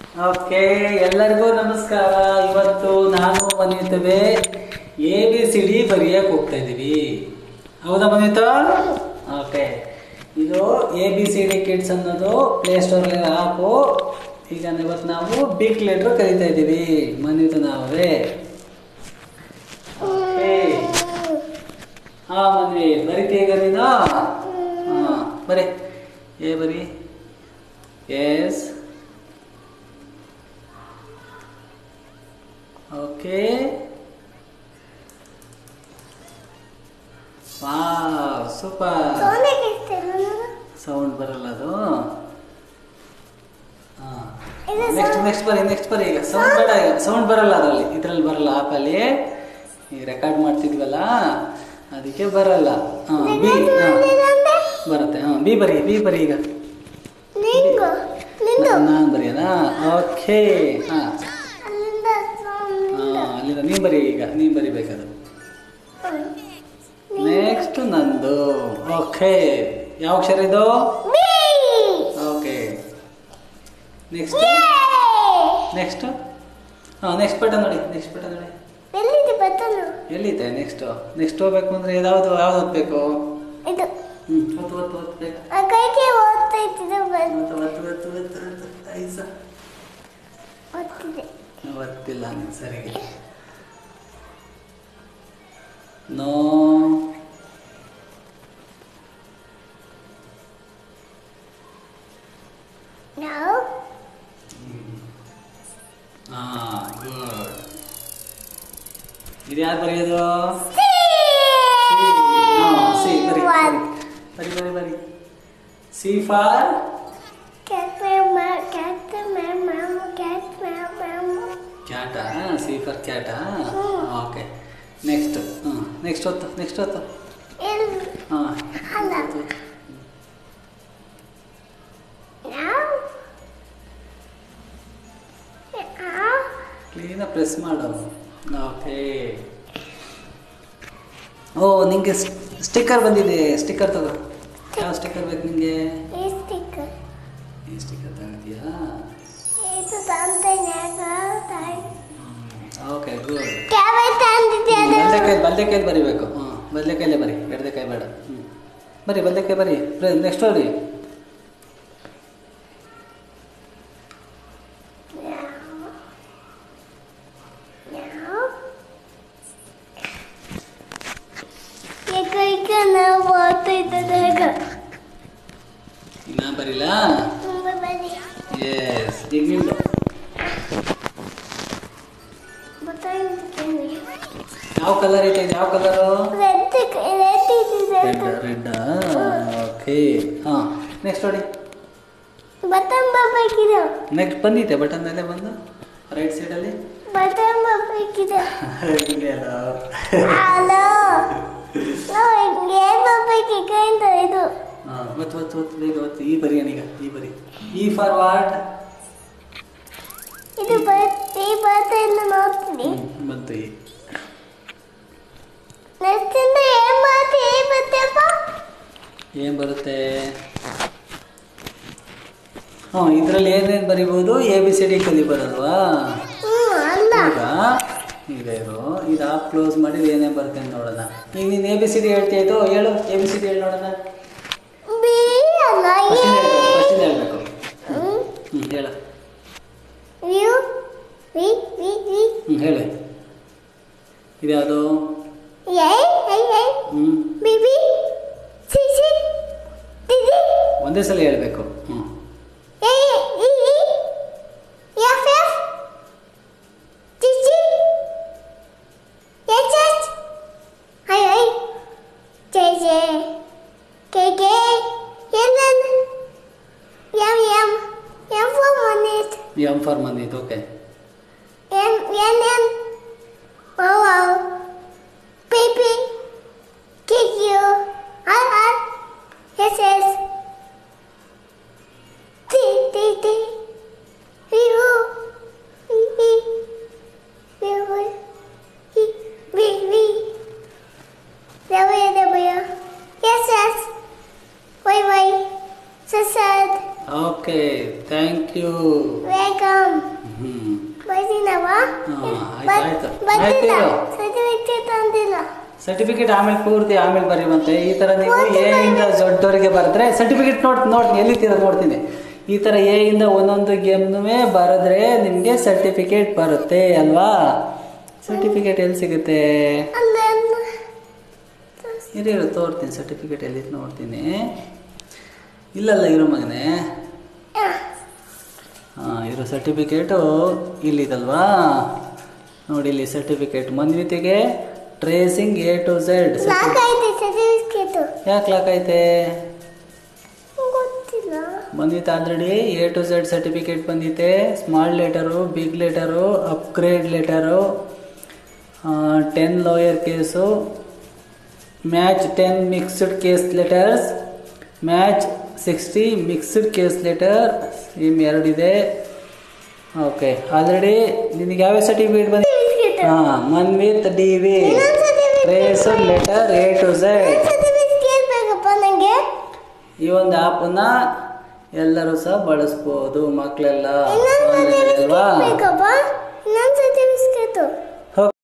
Okay ಎಲ್ಲರಿಗೂ ನಮಸ್ಕಾರ ಇವತ್ತು ನಾನು ಮನಿತವೆ ಎ ಬಿ ಸಿ ಡಿ ಬರೆಯಕ್ಕೆ ಹೋಗ್ತಾ ಇದ್ದೀವಿ ಹೌದಾ ಮನಿತ ಓಕೆ ಇದು A B C D kids ಅನ್ನೋದು ಪ್ಲೇಸ್ಟೋರಲ್ಲಿ ಆ್ಯಪು ಈಗ ಇವತ್ತು ನಾವು ಬಿಗ್ ಲೆಟ್ರ್ ಕರಿತಾ ಇದ್ದೀವಿ ಮನಿತ ನಾವೇ ಓಕೆ ಹಾ ಮನ್ವಿ ಬರಿತೀಗ ನೀನು ಹಾ ಬರಿ ಏ ಬರಿ ಎಸ್ ಓಕೆ ವಾ ಸೂಪರ್ ಸೌಂಡ್ ಬರಲ್ಲ ಅದು ನೆಕ್ಸ್ಟ್ ನೆಕ್ಸ್ಟ್ ಬರಿ ನೆಕ್ಸ್ಟ್ ಬರಿ ಈಗ ಸೌಂಡ್ ಬೇಡ ಈಗ ಸೌಂಡ್ ಬರಲ್ಲ ಅದರಲ್ಲಿ ಇದರಲ್ಲಿ ಬರಲ್ಲ ಆಪಲ್ಲಿ ಈಗ ರೆಕಾರ್ಡ್ ಮಾಡ್ತಿದ್ವಲ್ಲ ಅದಕ್ಕೆ ಬರಲ್ಲ ಹಾಂ ಬಿ ಹಾಂ ಬರುತ್ತೆ ಹಾಂ ಬಿ ಬರಿ ಬಿ ಬರಿ ಈಗ ನಾನು ಬರೆಯೋದಾ ಓಕೆ ಹಾಂ ಹಾಂ ಅಲ್ಲಿಂದ ನೀನು ಬರಿ ಈಗ ನೀನು ಬರಿಬೇಕದು ನೆಕ್ಸ್ಟ್ ನಂದು ಓಕೆ ಯಾವ ಅಕ್ಷರ ಇದು ಓಕೆ ನೆಕ್ಸ್ಟ್ ನೆಕ್ಸ್ಟ್ ಹಾಂ ನೆಕ್ಸ್ಟ್ ಬಟನ್ ನೋಡಿ ನೆಕ್ಸ್ಟ್ ಬಟನ್ ನೋಡಿ ಎಲ್ಲಿದೆ ನೆಕ್ಸ್ಟ್ ನೆಕ್ಸ್ಟ್ ಹೋಗ್ಬೇಕು ಅಂದರೆ ಯಾವುದು ಯಾವ್ದು ಓದ್ಬೇಕು ಇದು ಹ್ಞೂ ಒತ್ತು ಒತ್ತು ಒತ್ತಬೇಕು ಆ ಕೈಗೆ ಓದ್ತೈತಿದೆ ಒತ್ತು ಒತ್ತು ಒತ್ತು ಒತ್ತು ಒತ್ತು ಐಸ ಓದ್ತಿದೆ ಒತ್ತಿಲ್ಲ ನೀನು ಸರಿಗೆ ನೋ ನಾವು ಹಾಂ ಗುಡ್ ಇದು ಯಾರು ಬರೆಯೋದು ಹಾಂ ಸಿ ಬರಿ ಬರಿ ಬರಿ ಬರಿ C for Cat mama, cat mama, cat mama. ಕ್ಯಾಟಾ ಸಿ ಫಾರ್ ಕ್ಯಾಟಾ ಓಕೆ ನೆಕ್ಸ್ಟ್ ಹಾಂ ನೆಕ್ಸ್ಟ್ ಹೊತ್ತು ನೆಕ್ಸ್ಟ್ ಹೊತ್ತು Il ಹಾಂ ಅಲ್ಲ. now. Now. ಕ್ಲೀನಾಗಿ ಪ್ರೆಸ್ ಮಾಡು ಓಕೆ ಓ ನಿಂಗೆ ಸ್ಟಿಕ್ಕರ್ ಬಂದಿದೆ ಸ್ಟಿಕ್ಕರ್ ತಗೋ ಯಾವ ಸ್ಟಿಕ್ಕರ್ ಬೇಕು ನಿಂಗೆ ಈ sticker. ಈ ಸ್ಟಿಕ್ಕರ್ ತಗೋತೀಯಾ ಇದು ತಂದೆನ್ಯಾಗ ತಾಯಿ. ಓಕೆ ಗುಡ್ ಕ್ಯಾಬೆ ತಂದಿದ್ದೆ ಅದು. ಬದನೆಕಾಯಿ ಬದನೆಕಾಯಿ ಬರಿಬೇಕು ಹಾಂ ಬದನೆಕಾಯಲ್ಲೇ ಬರಿ ಎಡದೆಕಾಯಿ ಬೇಡ ಹ್ಞೂ ಬರಿ ಬದನೆಕಾಯಿ ಬರಿ ನೆಕ್ಸ್ಟ್ ಬರಿ Now. ಈಗ ಈಗ ನಾವು ಓದ್ತಿದ್ದಾಗ ಇನ್ನ ಬರಿಲ್ಲ ತುಂಬ ಬರೀ ಎಸ್ ಈಗ ನಿಂದು ಗೊತ್ತಾಗ್ತಿದೆ ಯಾವ ಕಲರ್ ಐತೆ ಇದು ಯಾವ ಕಲರು ರೆಡ್ ರೆಡ್ ಇದೆ ರೆಡ್ ರೆಡ್ ಓಕೆ ಹಾಂ ನೆಕ್ಸ್ಟ್ ನೋಡಿ ಬಟನ್ ಬರ್ಬೇಕಿದೆ ನೆಕ್ಸ್ಟ್ ಬಂದಿದೆ ಬಟನ್ ಅಲ್ಲೇ ಬಂದು ರೈಟ್ ಸೈಡಲ್ಲಿ ಬಟನ್ ಬರ್ಬೇಕಿದೆ ಇಲ್ಲೇ ಅಲ್ಲ ಹಲೋ ಏನ್ ಬರ್ಬೇಕು ಈಗ ಇಂದ ಇದು ಹಾಂ ಒತ್ತು ಒತ್ತು ಒತ್ತು ಬೇಗ ಒತ್ತು ಈ ಬರಿ ಈಗ ಈ ಬರಿ ಈ ಫಾರ್ ವಾಟ್ ಇದು ಬರ್ ಈ ಬರ್ತೇನೆ ನೋಡ್ತೀನಿ ಬಂತು ಈ ನೆಕ್ಸ್ಟ್ ಇಂದ ಏನ್ ಮಾಡ್ತಿ ಏನ್ ಬರ್ತೇಪ್ಪ ಏನು ಬರುತ್ತೆ ಹಾಂ ಇದರಲ್ಲಿ ಏನೇನು ಬರಿಬೋದು ಎ ಬಿ ಸಿ ಡಿ ಕಲಿಬಾರಲ್ವಾ ಹ್ಮ್ ಅಲ್ಲ ಈಗ ಈಗ ಇರು ಇದು ಆಫ್ ಕ್ಲೋಸ್ ಮಾಡಿ ಏನೇನು ಬರುತ್ತೆ ಅಂತ ನೋಡೋಣ ಈಗ ನೀನು ಎ ಬಿ ಸಿ ಡಿ ಹೇಳ್ತೀಯೋ ಹೇಳು ಎ ಬಿ ಸಿ ಡಿ ಹೇಳಿ ನೋಡೋಣ ಬಿ ಅಲ್ಲ ಫಸ್ಟಿಂದ ಎ ಹೇಳ್ಬೇಕು ಫಸ್ಟಿಂದ ಹೇಳ್ಬೇಕು ಹ್ಮ್ ಹ್ಞೂ ಹೇಳು ಯು ವಿ ವಿ ವಿ ಹ್ಞೂ ಹೇಳು ಇದ್ಯಾವುದು ಎ ಎ ಎ ಹ್ಞೂ B B C C D D ಒಂದೇ ಸಲ ಹೇಳಬೇಕು ಹ್ಞೂ A E E F F T T H H I I J J K K N N M M M for ಮನೇಟ್ M for ಬಂದಿತ್ತು okay N N N O O P P K Q R R S S T T T V U V V V V V V W W S S Y Y ಸಸದ್ okay thank you ವೇಗಮ್ ಹ್ಮ್ ಬರ್ತೀನವ ಹಾ, ಆಯ್ತು, ಆಯ್ತು. ಬರ್ತಿಲ್ಲ ಆಯ್ತು. Certificate ಅಂದಿಲ್ಲ ಸರ್ಟಿಫಿಕೇಟ್ ಆಮೇಲೆ ಪೂರ್ತಿ ಆಮೇಲೆ ಬರೀವಂತೆ ಈ ತರ ನೀವು ಎ ಇಂದ ದೊಡ್ಡವರಿಗೆ ಬರೆದ್ರೆ ಸರ್ಟಿಫಿಕೇಟ್ ನೋಡ್ ನೋಡ್ತೀನಿ ಎಲ್ಲಿದ್ದೀರ ನೋಡ್ತೀನಿ ಈ ತರ ಎ ಇಂದ ಒಂದೊಂದು ಗೇಮ್ನೂ ಬರೆದ್ರೆ ನಿಮಗೆ ಸರ್ಟಿಫಿಕೇಟ್ ಬರುತ್ತೆ ಅಲ್ವಾ ಸರ್ಟಿಫಿಕೇಟ್ ಎಲ್ಲಿ ಸಿಗುತ್ತೆ ಅಲ್ಲ ಇರಿ ಇರು ತೋರ್ತೀನಿ ಸರ್ಟಿಫಿಕೇಟ್ ಎಲ್ಲಿ ನೋಡ್ತೀನಿ ಇಲ್ಲಲ್ಲ ಇರೋ ಮಗನೇ ಹಾಂ ಇರೋ ಸರ್ಟಿಫಿಕೇಟು ಇಲ್ಲಿದಲ್ವಾ ನೋಡಿ ಇಲ್ಲಿ ಸರ್ಟಿಫಿಕೇಟ್ ಮನ್ವಿತಿಗೆ tracing A to Z lock ಐತೆ ಸರ್ಟಿಫಿಕೇಟ್ ಯಾಕೆ ಲಾಕ್ ಐತೆ ಗೊತ್ತಿಲ್ಲ ಬಂದಿತ್ತು already A to Z certificate ಬಂದಿತ್ತೆ small letter big letter upgrade letter ten lower case match ten mixed case letters match sixty mixed case letter ಇಮ್ ಎರಡಿದೆ okay already ನಿನಗೆ ಯಾವ ಸರ್ಟಿಫಿಕೇಟ್ ಬಂದಿದೆ ಸರ್ಟಿಫಿಕೇಟ್ ಹಾಂ ಮನ್ ವಿತ್ ಡಿ ವಿ ಇನ್ನೊಂದು certificate traced letter A to Z certificate ಬೇಕಪ್ಪ ನನಗೆ ಈ ಒಂದು ಆ್ಯಪನ್ನ ಎಲ್ಲರೂ ಸಹ ಬಳಸ್ಬೋದು ಮಕ್ಕಳೆಲ್ಲ ಇನ್ನೊಂದು ಅಲ್ವಾ ಸರ್ಟಿಫಿಕೇಟ್ ಬೇಕಪ್ಪ ಇನ್ನೊಂದು ಸರ್ಟಿಫಿಕೇಟ್